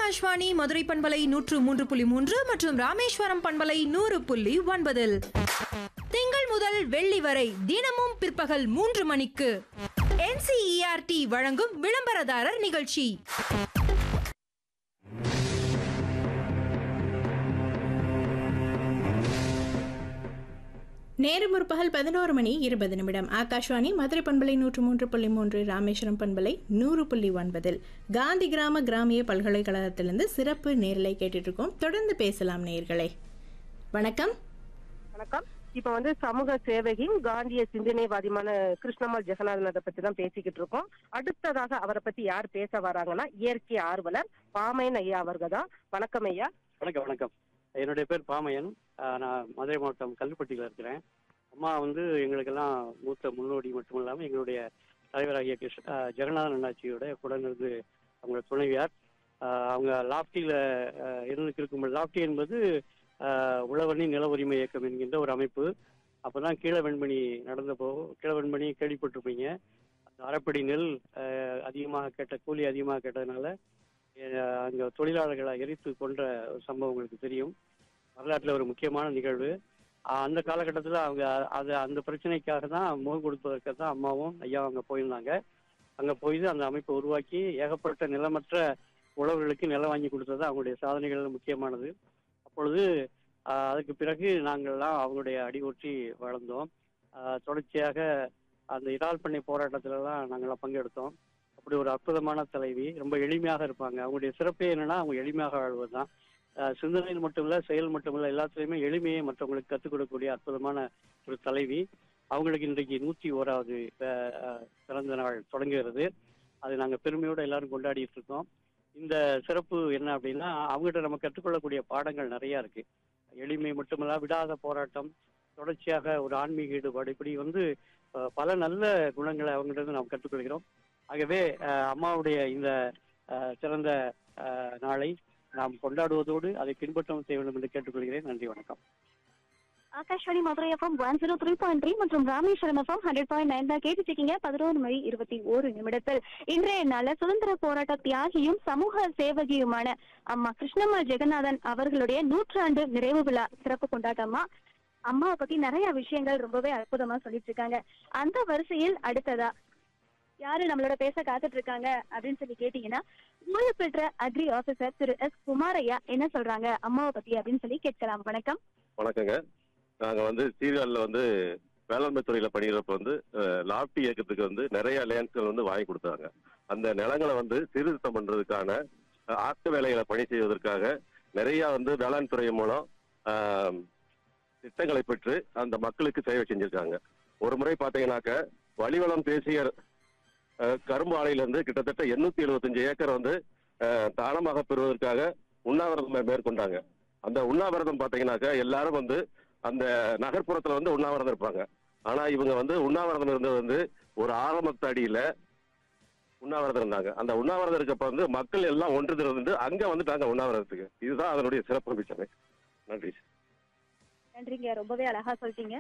ஆகாஷ்வாணி மதுரை பண்பலை நூற்று மூன்று புள்ளி மூன்று மற்றும் ராமேஸ்வரம் பண்பலை நூறு புள்ளி ஒன்பதில் திங்கள் முதல் வெள்ளி வரை தினமும் பிற்பகல் மூன்று மணிக்கு என்சிஇஆர்டி வழங்கும் விளம்பரதாரர் நிகழ்ச்சி நேரம் முற்பகல் பதினோரு மணி இருபது நிமிடம் ஆகாஷ்வாணி மதுரை பண்பலை நூற்று மூன்று புள்ளி மூன்று ராமேஸ்வரம் பண்பலை நூறு புள்ளி ஒன்பதில் காந்தி கிராம கிராமிய பல்கலைக்கழகத்திலிருந்து சிறப்பு நேரலை கேட்டுட்டு இருக்கோம் தொடர்ந்து பேசலாம் நேர்களே வணக்கம் வணக்கம் இப்ப வந்து சமூக சேவகி காந்திய சிந்தனைவாதிமான கிருஷ்ணம்மாள் ஜெகநாதன் அதை பத்தி தான் பேசிக்கிட்டு இருக்கோம் அடுத்ததாக அவரை பத்தி யார் பேச வராங்கன்னா இயற்கை ஆர்வலர் பாமையன் ஐயா அவர்கள் தான் வணக்கம் ஐயா வணக்கம் வணக்கம் என்னுடைய பேர் பாமையன் ஆஹ் நான் மதுரை மாவட்டம் கல்லுப்பட்டியில் இருக்கிறேன் அம்மா வந்து எங்களுக்கெல்லாம் மூத்த முன்னோடி மட்டும் இல்லாமல் எங்களுடைய தலைவராகிய கிருஷ்ண ஆஹ் ஜெகநாதன் அண்ணாச்சியோட உடனிருந்து அவங்க துணைவியார் ஆஹ் அவங்க லாப்டியில் இருந்து இருக்கும்போது லாப்டி என்பது ஆஹ் உழவணி நில உரிமை இயக்கம் என்கின்ற ஒரு அமைப்பு அப்பதான் கீழ வெண்மணி நடந்தப்போ கீழ வெண்மணி கேள்விப்பட்டிருப்பீங்க அந்த அரைப்படி நெல் ஆஹ் அதிகமாக கேட்ட கூலி அதிகமாக கேட்டதுனால அஹ் அங்க தொழிலாளர்களை எரித்து கொன்ற ஒரு சம்பவம் உங்களுக்கு தெரியும் வரலாற்றில் ஒரு முக்கியமான நிகழ்வு அஹ் அந்த காலகட்டத்தில் அவங்க அது அந்த பிரச்சனைக்காக தான் முகம் கொடுப்பதற்கு தான் அம்மாவும் ஐயாவும் அங்கே போயிருந்தாங்க அங்கே போய் அந்த அமைப்பை உருவாக்கி ஏகப்பட்ட நிலமற்ற உழவர்களுக்கு நிலம் வாங்கி கொடுத்தது அவங்களுடைய சாதனைகள் முக்கியமானது அப்பொழுது அஹ் அதுக்கு பிறகு நாங்கள்லாம் அவங்களுடைய அடிவொற்றி வளர்ந்தோம் அஹ் தொடர்ச்சியாக அந்த இறால் பண்ணை போராட்டத்திலலாம் நாங்கள்லாம் பங்கெடுத்தோம் அப்படி ஒரு அற்புதமான தலைவி ரொம்ப எளிமையாக இருப்பாங்க அவங்களுடைய சிறப்பே என்னன்னா அவங்க எளிமையாக வாழ்வது தான் சிந்தனையில் மட்டுமில்ல செயல் மட்டுமில்ல எல்லாத்துலேயுமே எளிமையை மற்றவங்களுக்கு கற்றுக் கொடுக்கக்கூடிய அற்புதமான ஒரு தலைவி அவங்களுக்கு இன்றைக்கு நூற்றி ஓராவது அஹ், அஹ், பிறந்த நாள் தொடங்குகிறது அது நாங்கள் பெருமையோடு எல்லாரும் கொண்டாடிட்டு இருக்கோம் இந்த சிறப்பு என்ன அப்படின்னா அவங்ககிட்ட நம்ம கற்றுக்கொள்ளக்கூடிய பாடங்கள் நிறைய இருக்கு எளிமை மட்டுமல்ல விடாத போராட்டம் தொடர்ச்சியாக ஒரு ஆன்மீக ஈடுபாடு இப்படி வந்து அஹ், பல நல்ல குணங்களை அவங்ககிட்ட இருந்து நாம் கற்றுக்கொள்கிறோம் ஆகவே அஹ், அம்மாவுடைய இந்த அஹ், சிறந்த அஹ், நாளை நாம் கொண்டாடுவதோடு அதை பின்பற்றவும் செய்ய வேண்டும் என்று கேட்டுக்கொள்கிறேன் நன்றி வணக்கம் Akashvani Madurai FM one zero three point three மற்றும் Rameswaram FM hundred point nine தான் கேட்டுட்டு இருக்கீங்க பதினோரு மணி இருபத்தி ஒரு நிமிடத்தில் இன்றைய நாள சுதந்திர போராட்ட தியாகியும் சமூக சேவகியுமான அம்மா கிருஷ்ணம்மாள் ஜெகநாதன் அவர்களுடைய நூற்றாண்டு நிறைவு விழா சிறப்பு கொண்டாட்டமா அம்மாவை பத்தி நிறைய விஷயங்கள் ரொம்பவே அற்புதமா சொல்லிட்டு இருக்காங்க அந்த வரிசையில் அடுத்ததா யாரு நம்மளோட பேச காத்துட்டு இருக்காங்க அப்படின்னு சொல்லி கேட்டீங்கன்னா ஓய்வு பெற்ற agri officer Thiru S Kumaraiya என்ன சொல்றாங்க அம்மாவை பத்தி அப்படின்னு சொல்லி கேட்கலாம் வணக்கம் வணக்கங்க நாங்க வந்து சீர்காழில் வந்து வேளாண்மை துறையில பணிகிறப்ப வந்து அஹ், லாப்டி இயக்கத்துக்கு வந்து நிறைய லேண்ட்ஸ்கள் வந்து வாங்கி கொடுத்தாங்க அந்த நிலங்களை வந்து சீர்திருத்தம் பண்றதுக்கான அஹ், ஆக்க வேலைகளை பணி செய்வதற்காக நிறைய வந்து வேளாண் துறை மூலம் ஆஹ், திட்டங்களை பெற்று அந்த மக்களுக்கு சேவை செஞ்சிருக்காங்க ஒரு முறை பாத்தீங்கன்னாக்க வலிவளம் தேசிய அஹ், கரும்பு ஆலையிலிருந்து கிட்டத்தட்ட எண்ணூத்தி எழுபத்தஞ்சு ஏக்கர் வந்து அஹ், தானமாக பெறுவதற்காக உண்ணாவிரதம் மே- மேற்கொண்டாங்க அந்த உண்ணாவிரதம் பாத்தீங்கன்னாக்க எல்லாரும் வந்து அந்த நகர்ப்புறத்துல வந்து உண்ணாவிரதம் இருப்பாங்க ஆனா இவங்க வந்து உண்ணாவிரதம் இருந்தது வந்து ஒரு ஆரம்பத்தடியில உண்ணாவிரதம் இருந்தாங்க அந்த உண்ணாவிரதம் இருக்கப்ப வந்து மக்கள் எல்லாம் ஒன்று திரண்டு அங்க வந்துட்டாங்க உண்ணாவிரதத்துக்கு இதுதான் அதனுடைய சிறப்பு அம்சமே நன்றி நன்றிங்க ரொம்பவே அழகா சொல்லிட்டீங்க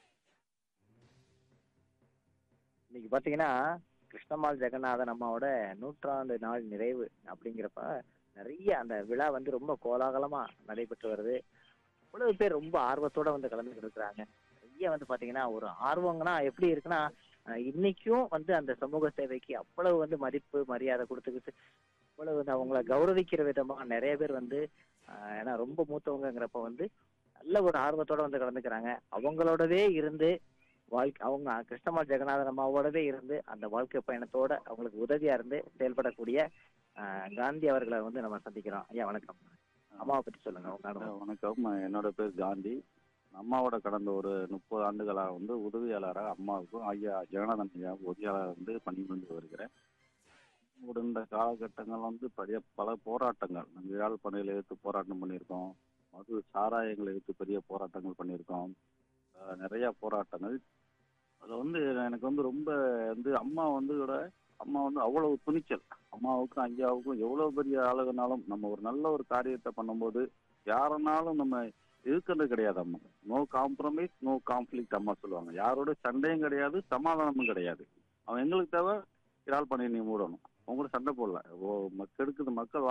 இன்னைக்கு பாத்தீங்கன்னா கிருஷ்ணமால் ஜெகநாதன் அம்மாவோட நூற்றாண்டு நாள் நிறைவு அப்படிங்கிறப்ப நிறைய அந்த விழா வந்து ரொம்ப கோலாகலமா நடைபெற்று வருது அவ்வளவு பேர் ரொம்ப ஆர்வத்தோட வந்து கலந்துக்கிட்டு இருக்கிறாங்க நிறைய வந்து பாத்தீங்கன்னா ஒரு ஆர்வங்கன்னா எப்படி இருக்குன்னா அஹ் இன்னைக்கும் வந்து அந்த சமூக சேவைக்கு அவ்வளவு வந்து மதிப்பு மரியாதை கொடுத்துக்கிட்டு அவ்வளவு வந்து அவங்கள கௌரவிக்கிற விதமா நிறைய பேர் வந்து அஹ் ஏன்னா ரொம்ப மூத்தவங்கங்கிறப்ப வந்து நல்ல ஒரு ஆர்வத்தோட வந்து கலந்துக்கிறாங்க அவங்களோடவே இருந்து வாழ்க்கை அவங்க கிருஷ்ணமால் ஜெகநாதன் அம்மாவோடவே இருந்து அந்த வாழ்க்கை பயணத்தோட அவங்களுக்கு உதவியா இருந்து செயல்படக்கூடிய ஆஹ், காந்தி அவர்களை வந்து நம்ம சந்திக்கிறோம் ஐயா வணக்கம் அம்மாவை பத்தி சொல்லுங்க உங்க அனுபவம். வணக்கம் என்னோட பேர் காந்தி அம்மாவோட கடந்த ஒரு முப்பது ஆண்டுகளாக வந்து உதவியாளராக அம்மாவுக்கும் ஐயா ஜெகநாதன் ஐயாவுக்கும் உதவியாளர் வந்து பண்ணி கொண்டு வருகிறேன் ஒரு இந்த காலகட்டங்கள் வந்து பெரிய பல போராட்டங்கள் நம்ம இறால் பண்ணையில் எடுத்து போராட்டம் பண்ணியிருக்கோம் மது சாராயங்களை எடுத்து பெரிய போராட்டங்கள் பண்ணியிருக்கோம் அஹ் நிறைய போராட்டங்கள் அதில் வந்து எனக்கு வந்து ரொம்ப வந்து அம்மா வந்து கூட அம்மா வந்து அவ்வளவு துணிச்சல் அம்மாவுக்கும் ஐயாவுக்கும் எவ்வளோ பெரிய ஆளுகனாலும் நம்ம ஒரு நல்ல ஒரு காரியத்தை பண்ணும்போது யாருனாலும் நம்ம இருக்கிறது கிடையாது அம்மா நோ காம்ப்ரமைஸ் நோ கான்ஃப்ளிக்ட் அம்மா சொல்லுவாங்க யாரோட சண்டையும் கிடையாது சமாதானமும் கிடையாது அவன் எங்களுக்கு தேவை இறால் பண்ணி நீ மூடணும் உங்களோட சண்டை போடல ஓ மக்களுக்கு மக்கள்